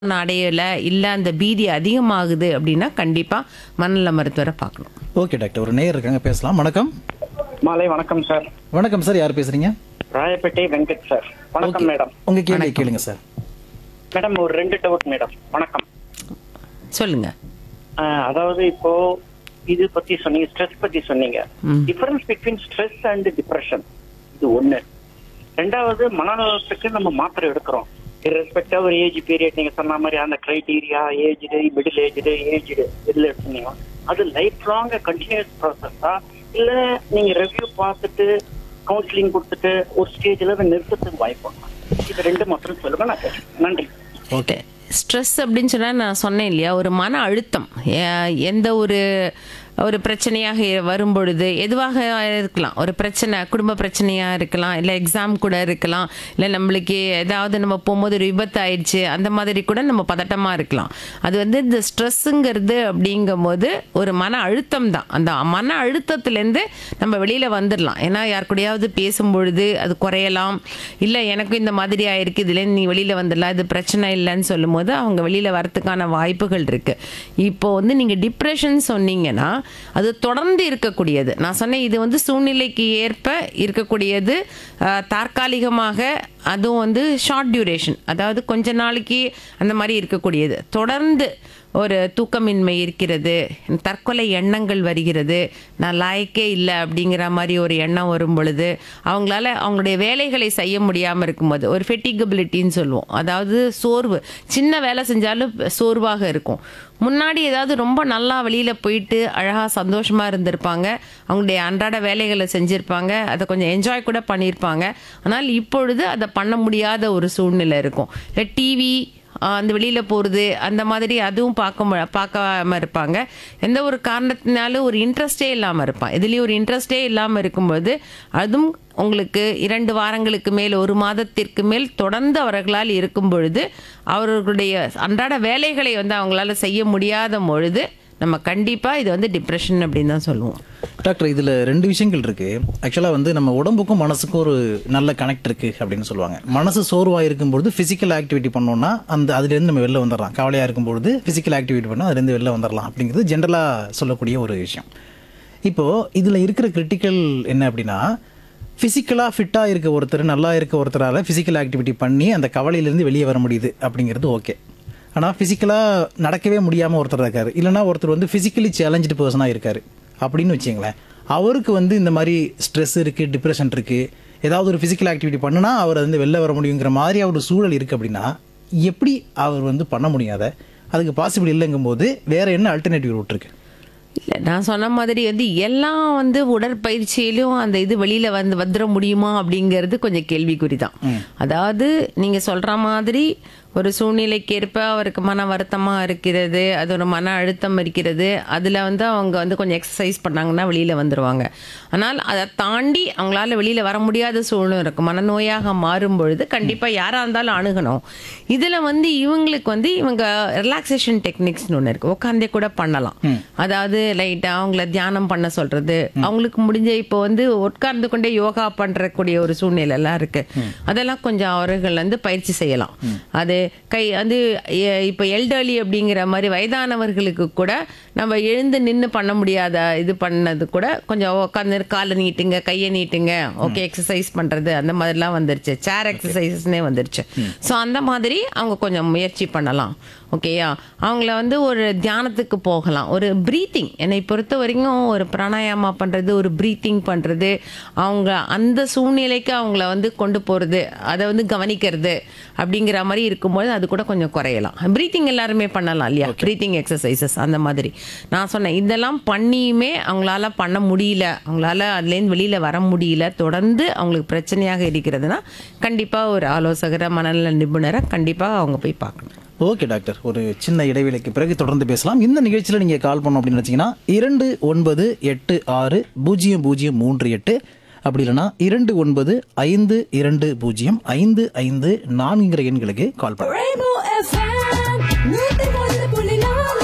அடையலை இல்லை அந்த பீதி அதிகமாகுது அப்படின்னா கண்டிப்பாக மனநல மருத்துவரை பார்க்கணும் ஓகே டாக்டர் ஒரு நேயர் இருக்காங்க பேசலாம் வணக்கம் மாலை வணக்கம் சார் வணக்கம் சார் யார் பேசுறீங்க ராயப்பேட்டை வெங்கட் சார் வணக்கம் மேடம் உங்க கேள்வி கேளுங்க சார் மேடம் ஒரு ரெண்டு டவுட் மேடம் வணக்கம் சொல்லுங்கள் ஆஹ், அதாவது இப்போ இது பத்தி சொன்னீங்க ஸ்ட்ரெஸ் பத்தி சொன்னீங்க ம். Difference between stress and depression இது ஒண்ணு ரெண்டாவது மனநலத்துக்கு நம்ம மாத்திரை எடுக்கிறோம் ரெஸ்பெக்டா ஒரு ஏஜ் பீரியட் நீங்க சொன்ன மாதிரி அந்த criteria aged middle aged aged எதுல எடுத்தீங்க அது லைஃப் லாங் கண்டினியூஸ் ப்ராசஸா இல்ல நீங்க ரெவ்யூ பார்த்துட்டு கவுன்சிலிங் கொடுத்துட்டு ஒரு ஸ்டேஜ்ல அதை நிறுத்தத்துக்கு வாய்ப்பு உண்டா? இது ரெண்டு மாத்திரம் சொல்லுங்க நான் கேட்கிறேன். நன்றி ஓகே ஸ்ட்ரெஸ் அப்படின்னு சொன்னால் நான் சொன்னேன் இல்லையா ஒரு மன அழுத்தம் எ- எந்த ஒரு ஒரு பிரச்சனையாக இ- வரும்பொழுது எதுவாக இருக்கலாம் ஒரு பிரச்சனை குடும்ப பிரச்சனையாக இருக்கலாம் இல்லை எக்ஸாம் கூட இருக்கலாம் இல்லை நம்மளுக்கு ஏதாவது நம்ம போகும்போது ஒரு விபத்து ஆயிடுச்சு அந்த மாதிரி கூட நம்ம பதட்டமாக இருக்கலாம் அது வந்து இந்த ஸ்ட்ரெஸ்ஸுங்கிறது அப்படிங்கும்போது ஒரு மன அழுத்தம் தான் அந்த மன அழுத்தத்துலேருந்து நம்ம வெளியில் வந்துடலாம் ஏன்னா யார் கூடயாவது பேசும்பொழுது அது குறையலாம் இல்லை எனக்கும் இந்த மாதிரி ஆயிருக்கு இதுலேருந்து நீ வெளியில் வந்துடலாம் இது பிரச்சனை இல்லைன்னு சொல்லும்போது அவங்க வெளியில் வரத்துக்கான வாய்ப்புகள் இருக்குது இப்போ வந்து நீங்கள் டிப்ரெஷன் சொன்னீங்கன்னா அது தொடர்ந்து இருக்கக்கூடியது நான் சொன்னேன் இது வந்து சூழ்நிலைக்கு ஏற்ப இருக்கக்கூடியது ஆஹ், தற்காலிகமாக அதுவும் வந்து ஷார்ட் டியூரேஷன் அதாவது கொஞ்ச நாளைக்கு அந்த மாதிரி இருக்கக்கூடியது தொடர்ந்து ஒரு தூக்கமின்மை இருக்கிறது தற்கொலை எண்ணங்கள் வருகிறது நான் லாயக்கே இல்லை அப்படிங்கிற மாதிரி ஒரு எண்ணம் வரும் பொழுது அவங்களால அவங்களுடைய வேலைகளை செய்ய முடியாமல் இருக்கும்போது ஒரு ஃபெட்டிகபிலிட்டின்னு சொல்லுவோம் அதாவது சோர்வு சின்ன வேலை செஞ்சாலும் சோர்வாக இருக்கும் முன்னாடி ஏதாவது ரொம்ப நல்லா வெளியில் போயிட்டு அழகாக சந்தோஷமாக இருந்திருப்பாங்க அவங்களுடைய அன்றாட வேலைகளை செஞ்சுருப்பாங்க அதை கொஞ்சம் என்ஜாய் கூட பண்ணியிருப்பாங்க ஆனால் இப்பொழுது அதை பண்ண முடியாத ஒரு சூழ்நிலை இருக்கும் இல்லை டிவி ஆஹ் அந்த வெளியில் போகிறது அந்த மாதிரி அதுவும் பார்க்க மு- பார்க்காம இருப்பாங்க எந்த ஒரு காரணத்தினாலும் ஒரு இன்ட்ரெஸ்டே இல்லாமல் இருப்பான் இதுலேயும் ஒரு இன்ட்ரெஸ்டே இல்லாமல் இருக்கும்போது அதுவும் உங்களுக்கு இரண்டு வாரங்களுக்கு மேல் ஒரு மாதத்திற்கு மேல் தொடர்ந்து அவர்களால் இருக்கும் பொழுது அவர்களுடைய அன்றாட வேலைகளை வந்து அவங்களால செய்ய முடியாத பொழுது நம்ம கண்டிப்பாக இது வந்து டிப்ரெஷன் அப்படின்னு தான் சொல்லுவோம் டாக்டர் இதுல ரெண்டு விஷயங்கள் இருக்கு ஆக்சுவலா வந்து நம்ம உடம்புக்கும் மனசுக்கும் ஒரு நல்ல கனெக்ட் இருக்கு அப்படின்னு சொல்லுவாங்க மனசு சோர்வா இருக்கும்பொழுது பிசிக்கல் ஆக்டிவிட்டி பண்ணோம்னா அந்த அதுல இருந்து நம்ம வெளில வந்துடலாம் கவலையா இருக்கும்பொழுது பிசிக்கல் ஆக்டிவிட்டி பண்ணா அதுல இருந்து வெளில வந்துடலாம் அப்படிங்கிறது ஜென்ரலா சொல்லக்கூடிய ஒரு விஷயம் இப்போ இதுல இருக்கிற கிரிட்டிக்கல் என்ன அப்படின்னா ஃபிசிக்கலாக ஃபிட்டாக இருக்க ஒருத்தர் நல்லா இருக்க ஒருத்தரால் ஃபிசிக்கல் ஆக்டிவிட்டி பண்ணி அந்த கவலையிலேருந்து வெளியே வர முடியுது அப்படிங்கிறது ஓகே ஆனால் ஃபிசிக்கலாக நடக்கவே முடியாமல் ஒருத்தர் இருக்காரு இல்லைனா ஒருத்தர் வந்து ஃபிசிக்கலி சேலஞ்சு பர்சனாக இருக்காரு அப்படின்னு வச்சுங்களேன் அவருக்கு வந்து இந்த மாதிரி ஸ்ட்ரெஸ் இருக்குது டிப்ரெஷன் இருக்குது ஏதாவது ஒரு ஃபிசிக்கல் ஆக்டிவிட்டி பண்ணுனா அவர் வந்து வெளில வர முடியுங்கிற மாதிரி ஒரு சூழல் இருக்குது அப்படின்னா எப்படி அவர் வந்து பண்ண முடியாத அதுக்கு பாசிபிள் இல்லைங்கும்போது வேற என்ன அல்டர்னேட்டிவ் ரூட் இருக்கு இல்லை நான் சொன்ன மாதிரி வந்து எல்லாம் வந்து உடற்பயிற்சியிலும் அந்த இது வெளியில் வந்து வந்துட முடியுமா அப்படிங்கிறது கொஞ்சம் கேள்விக்குறி தான் அதாவது நீங்கள் சொல்கிற மாதிரி ஒரு சூழ்நிலைக்கேற்ப அவருக்கு மன வருத்தமாக இருக்கிறது அது ஒரு மன அழுத்தம் இருக்கிறது அதில் வந்து அவங்க வந்து கொஞ்சம் எக்ஸசைஸ் பண்ணாங்கன்னா வெளியில் வந்துடுவாங்க ஆனால் அதை தாண்டி அவங்களால வெளியில் வர முடியாத சூழ்நிலை இருக்கும் மனநோயாக மாறும் பொழுது கண்டிப்பாக யாராக இருந்தாலும் அணுகணும் இதில் வந்து இவங்களுக்கு வந்து இவங்க ரிலாக்ஸேஷன் டெக்னிக்ஸ்னு ஒன்று இருக்குது உட்காந்தே கூட பண்ணலாம் அதாவது லைட்டாக அவங்கள தியானம் பண்ண சொல்றது அவங்களுக்கு முடிஞ்ச இப்போ வந்து உட்கார்ந்து கொண்டே யோகா பண்றக்கூடிய ஒரு சூழ்நிலை எல்லாம் இருக்கு அதெல்லாம் கொஞ்சம் அவர்கள் வந்து பயிற்சி செய்யலாம் அது கை வந்து எ- இப்போ எல்டர்லி அப்படிங்கிற மாதிரி வயதானவர்களுக்கு கூட நம்ம எழுந்து நின்று பண்ண முடியாத இது பண்ணது கூட கொஞ்சம் உட்காந்து காலை நீட்டுங்க கையை நீட்டுங்க ஓகே எக்ஸசைஸ் பண்றது அந்த மாதிரிலாம் வந்துருச்சு சேர் எக்ஸசைசஸ்னே வந்துருச்சு ஸோ அந்த மாதிரி அவங்க கொஞ்சம் முயற்சி பண்ணலாம் ஓகேயா அவங்கள வந்து ஒரு தியானத்துக்கு போகலாம் ஒரு ப்ரீத்திங் என்னை பொறுத்த வரைக்கும் ஒரு பிராணாயாமா பண்ணுறது ஒரு ப்ரீத்திங் பண்ணுறது அவங்க அந்த சூழ்நிலைக்கு அவங்கள வந்து கொண்டு போகிறது அதை வந்து கவனிக்கிறது அப்படிங்கிற மாதிரி இருக்கும்போது அது கூட கொஞ்சம் குறையலாம் ப்ரீத்திங் எல்லாருமே பண்ணலாம் இல்லையா ப்ரீத்திங் எக்ஸசைசஸ் அந்த மாதிரி நான் சொன்னேன் இதெல்லாம் பண்ணியுமே அவங்களால பண்ண முடியல அவங்களால அதுலேருந்து வெளியில் வர முடியல தொடர்ந்து அவங்களுக்கு பிரச்சனையாக இருக்கிறதுனா கண்டிப்பாக ஒரு ஆலோசகரை மனநல நிபுணரை கண்டிப்பாக அவங்க போய் பார்க்கணும் ஓகே டாக்டர் ஒரு சின்ன இடைவேளைக்கு பிறகு தொடர்ந்து பேசலாம் இந்த நிகழ்ச்சியில் நீங்கள் கால் பண்ணோம் அப்படின்னு நினச்சிங்கன்னா இரண்டு ஒன்பது எட்டு ஆறு பூஜ்ஜியம் பூஜ்ஜியம் மூன்று எட்டு அப்படி இல்லைன்னா இரண்டு ஒன்பது ஐந்து இரண்டு பூஜ்ஜியம் ஐந்து ஐந்து நான்குங்கிற எண்களுக்கு கால் பண்ணுங்க Rainbow FM, நூத்தி ஒன்று புள்ளி நாலு.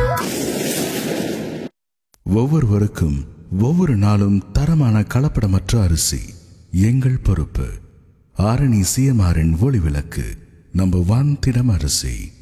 ஒவ்வொருவருக்கும் ஒவ்வொரு நாளும் தரமான கலப்படமற்ற அரிசி எங்கள் பொறுப்பு ஆரணி சிஎம்ஆரின் ஒளி விளக்கு நம்பர் ஒன் திடம் அரிசி